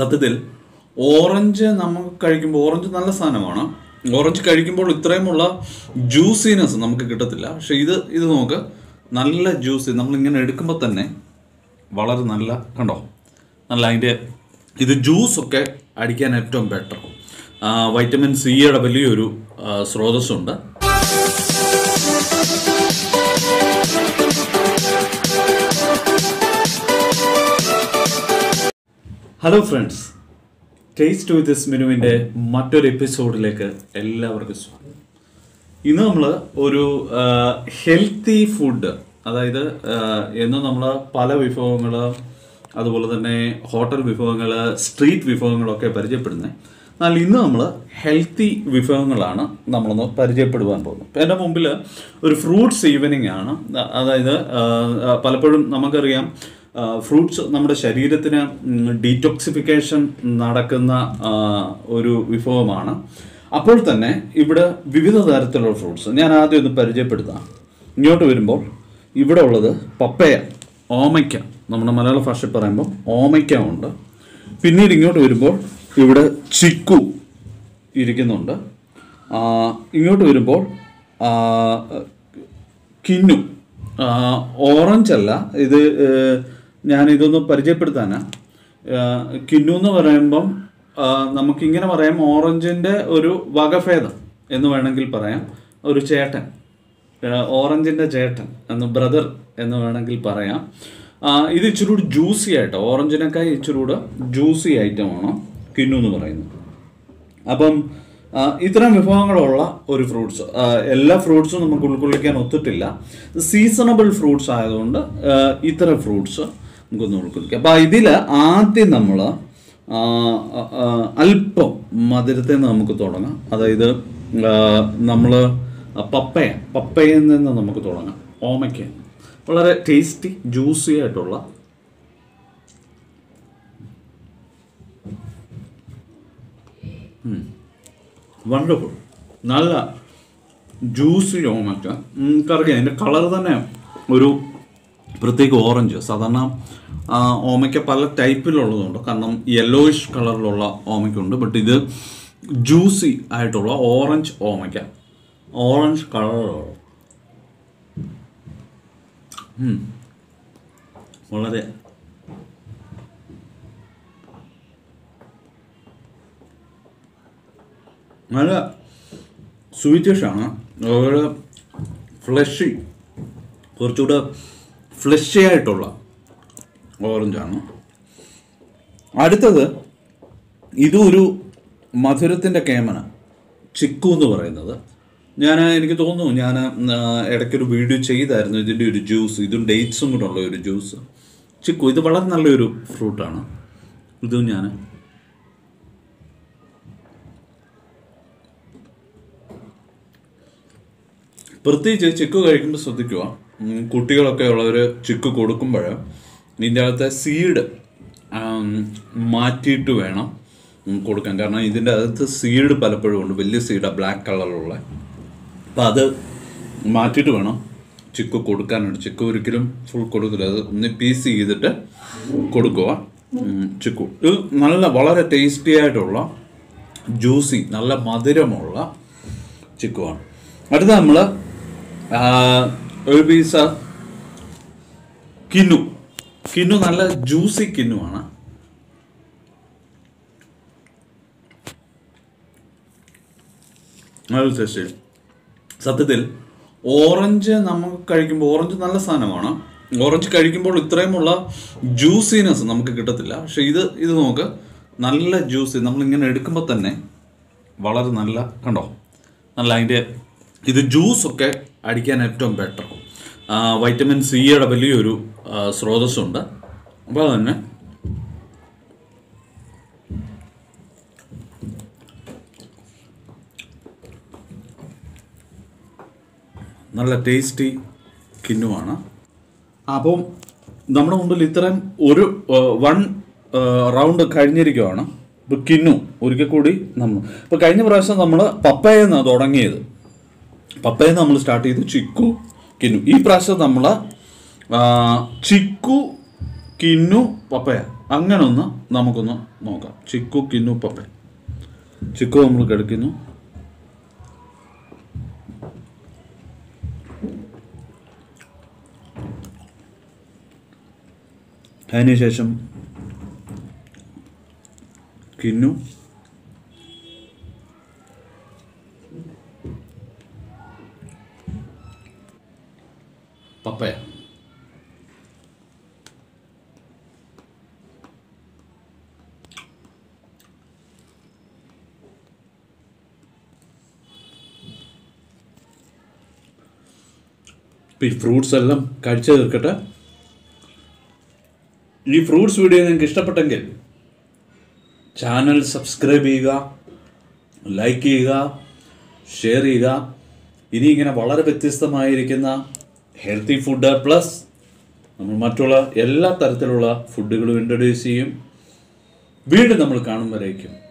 സത്യത്തിൽ ഓറഞ്ച് നമുക്ക് കഴിക്കുമ്പോൾ ഓറഞ്ച് നല്ല സാധനമാണ് ഓറഞ്ച് കഴിക്കുമ്പോൾ ഇത്രയുമുള്ള ജ്യൂസിനെസ് നമുക്ക് കിട്ടത്തില്ല പക്ഷെ ഇത് ഇത് നമുക്ക് നല്ല ജ്യൂസ് നമ്മളിങ്ങനെ എടുക്കുമ്പോൾ തന്നെ വളരെ നല്ല കണ്ടോ നല്ല അതിൻ്റെ ഇത് ജ്യൂസൊക്കെ അടിക്കാൻ ഏറ്റവും ബെറ്റർ വൈറ്റമിൻ സിയുടെ വലിയൊരു ആ, സ്രോതസ്സുണ്ട് hello friends taste with this മെനുവിൻ്റെ മറ്റൊരു എപ്പിസോഡിലേക്ക് എല്ലാവർക്കും സ്വാഗതം ഇന്ന് നമ്മൾ ഒരു ഹെൽത്തി ഫുഡ് അതായത് എന്ന് നമ്മൾ പല വിഭവങ്ങൾ അതുപോലെ തന്നെ ഹോട്ടൽ വിഭവങ്ങൾ സ്ട്രീറ്റ് വിഭവങ്ങളൊക്കെ പരിചയപ്പെടുന്നത് എന്നാൽ ഇന്ന് നമ്മൾ ഹെൽത്തി വിഭവങ്ങളാണ് നമ്മളൊന്ന് പരിചയപ്പെടുവാൻ പോകുന്നത് ഇപ്പം എൻ്റെ മുമ്പിൽ ഒരു ഫ്രൂട്ട്സ് ഈവനിങ് ആണ് അ- അതായത് ആ, ആ, പലപ്പോഴും നമുക്കറിയാം ഫ്രൂട്ട്സ് നമ്മുടെ ശരീരത്തിന് ഡീറ്റോക്സിഫിക്കേഷൻ നടക്കുന്ന ആ, ഒരു വിഭവമാണ് അപ്പോൾ തന്നെ ഇവിടെ വിവിധ തരത്തിലുള്ള ഫ്രൂട്ട്സ് ഞാൻ ആദ്യം ഒന്ന് പരിചയപ്പെടുത്താം ഇങ്ങോട്ട് വരുമ്പോൾ ഇവിടെ ഉള്ളത് പപ്പയ ഓമയ്ക്ക നമ്മുടെ മലയാള ഭാഷയിൽ പറയുമ്പോൾ ഓമയ്ക്ക ഉണ്ട് പിന്നീട് ഇങ്ങോട്ട് വരുമ്പോൾ ഇവിടെ ചിക്കു ഇരിക്കുന്നുണ്ട് ആ, ഇങ്ങോട്ട് വരുമ്പോൾ ആ, കിന്നു ആ, ഓറഞ്ച് അല്ല ഇത് ഏഹ്, ഞാൻ ഇതൊന്ന് പരിചയപ്പെടുത്താനാ ആ, കിന്നു എന്ന് പറയുമ്പം ആ, നമുക്കിങ്ങനെ പറയാം ഓറഞ്ചിൻ്റെ ഒരു വകഭേദം എന്ന് വേണമെങ്കിൽ പറയാം ഒരു ചേട്ടൻ ആ, ഓറഞ്ചിൻ്റെ ചേട്ടൻ എന്ന് ബ്രദർ എന്ന് വേണമെങ്കിൽ പറയാം ആ, ഇത് ഇച്ചിരി കൂടി ജ്യൂസി ആയിട്ട് ഓറഞ്ചിനേക്കാൾ ഇച്ചിരി കൂടെ ജ്യൂസി ഐറ്റമാണ് കിന്നു എന്ന് പറയുന്നത് അപ്പം ആ, ഇത്തരം വിഭവങ്ങളുള്ള ഒരു ഫ്രൂട്ട്സ് എല്ലാ ഫ്രൂട്ട്സും നമുക്ക് ഉൾക്കൊള്ളിക്കാൻ ഒത്തിട്ടില്ല സീസണബിൾ ഫ്രൂട്ട്സ് ആയതുകൊണ്ട് ആ, ഇത്തരം ഫ്രൂട്ട്സ് നമുക്കൊന്ന് ഉൾക്കൊള്ളിക്കാം അപ്പം ഇതിൽ ആദ്യം നമ്മൾ അല്പം മധുരത്തിൽ നിന്ന് നമുക്ക് തുടങ്ങാം അതായത് നമ്മൾ പപ്പയ പപ്പയിൽ നിന്ന് നമുക്ക് തുടങ്ങാം ഓമയ്ക്ക വളരെ ടേസ്റ്റി ജ്യൂസി ആയിട്ടുള്ള വണ്ടർഫുൾ നല്ല ജ്യൂസി ഓമയ്ക്ക കറക്കി അതിൻ്റെ കളർ തന്നെ ഒരു പ്രത്യേക ഓറഞ്ച് സാധാരണ ആ, ഓമയ്ക്ക പല ടൈപ്പിലുള്ളതുണ്ട് കാരണം യെല്ലോയിഷ് കളറിലുള്ള ഓമയ്ക്കുണ്ട് ബട്ട് ഇത് ജ്യൂസി ആയിട്ടുള്ള ഓറഞ്ച് ഓമയ്ക്ക ഓറഞ്ച് കളറുള്ള ഉം. വളരെ നല്ല സ്വീറ്റിഷാണ് അതുപോലെ ഫ്ലഷി കുറച്ചുകൂടെ ഫ്ലഷി ആയിട്ടുള്ള ഓറഞ്ചാണ് അടുത്തത് ഇതും ഒരു മധുരത്തിൻ്റെ കേമന ചിക്കു എന്ന് പറയുന്നത് ഞാൻ എനിക്ക് തോന്നുന്നു ഞാൻ ഇടയ്ക്കൊരു വീഡിയോ ചെയ്തായിരുന്നു ഇതിൻ്റെ ഒരു ജ്യൂസ് ഇതും ഡേറ്റ്സും കൂടെ ഉള്ള ഒരു ജ്യൂസ് ചിക്കു ഇത് വളരെ നല്ലൊരു ഫ്രൂട്ടാണ് ഇതും ഞാൻ പ്രത്യേകിച്ച് ചിക്കു കഴിക്കുമ്പോൾ ശ്രദ്ധിക്കുക ഉം, കുട്ടികളൊക്കെ ഉള്ളവർ ചിക്കു കൊടുക്കുമ്പോൾ ഇതിൻ്റെ അകത്തെ സീഡ് മാറ്റിയിട്ട് വേണം ഉം, കൊടുക്കാൻ കാരണം ഇതിൻ്റെ അകത്ത് സീഡ് പലപ്പോഴും ഉണ്ട് വലിയ സീഡാണ് ബ്ലാക്ക് കളറിലുള്ള അപ്പം അത് മാറ്റിയിട്ട് വേണം ചിക്കു കൊടുക്കാനായിട്ട് ചിക്കു ഒരിക്കലും ഫുൾ കൊടുക്കില്ല അത് ഒന്ന് പീസ് ചെയ്തിട്ട് കൊടുക്കുക ഉം, ചിക്കു ഇത് നല്ല വളരെ ടേസ്റ്റി ആയിട്ടുള്ള ജ്യൂസി നല്ല മധുരമുള്ള ചിക്കുവാണ് അടുത്ത നമ്മൾ ഒരു പീസ് കിന്നു കിന്നു നല്ല ജ്യൂസി കിന്നുവാണ് നല്ല ടേസ്റ്റ് സത്യത്തിൽ ഓറഞ്ച് നമുക്ക് കഴിക്കുമ്പോൾ ഓറഞ്ച് നല്ല സാധനമാണ് ഓറഞ്ച് കഴിക്കുമ്പോൾ ഇത്രയുമുള്ള ജ്യൂസിനെസ് നമുക്ക് കിട്ടത്തില്ല പക്ഷെ ഇത് ഇത് നമുക്ക് നല്ല ജ്യൂസി നമ്മളിങ്ങനെ എടുക്കുമ്പോൾ തന്നെ വളരെ നല്ല കണ്ടോ നല്ല അതിൻ്റെ ഇത് ജ്യൂസൊക്കെ അടിക്കാൻ ഏറ്റവും ബെറ്റർ വൈറ്റമിൻ സിയുടെ വലിയൊരു ആ, സ്രോതസ്സുണ്ട് അപ്പോൾ തന്നെ നല്ല ടേസ്റ്റി കിന്നുമാണ് അപ്പം നമ്മുടെ മുമ്പിൽ ഇത്രയും ഒരു വൺ റൗണ്ട് കഴിഞ്ഞിരിക്കുവാണ് ഇപ്പോൾ കിന്നു ഒരിക്കൽ കൂടി നമ്മൾ ഇപ്പോൾ കഴിഞ്ഞ പ്രാവശ്യം നമ്മൾ പപ്പയെന്നാണ് തുടങ്ങിയത് പപ്പയെന്ന് നമ്മൾ സ്റ്റാർട്ട് ചെയ്തു ചിക്കു കിന്നു ഈ പ്രാവശ്യം നമ്മൾ ചിക്കു കിന്നു പപ്പയ അങ്ങനെ ഒന്ന് നമുക്കൊന്ന് നോക്കാം ചിക്കു കിന്നു പപ്പ ചിക്കു നമ്മൾ കിടക്കുന്നു അതിനുശേഷം കിന്നു പപ്പയ ഇപ്പം ഈ ഫ്രൂട്ട്സ് എല്ലാം കഴിച്ചു തീർക്കട്ടെ ഈ ഫ്രൂട്ട്സ് വീഡിയോ നിങ്ങൾക്ക് ഇഷ്ടപ്പെട്ടെങ്കിൽ ചാനൽ സബ്സ്ക്രൈബ് ചെയ്യുക ലൈക്ക് ചെയ്യുക ഷെയർ ചെയ്യുക ഇനി ഇങ്ങനെ വളരെ വ്യത്യസ്തമായിരിക്കുന്ന ഹെൽത്തി ഫുഡ് പ്ലസ് നമ്മൾ മറ്റുള്ള എല്ലാ തരത്തിലുള്ള ഫുഡുകളും ഇൻട്രൊഡ്യൂസ് ചെയ്യും വീണ്ടും നമ്മൾ കാണുമ്പോഴേക്കും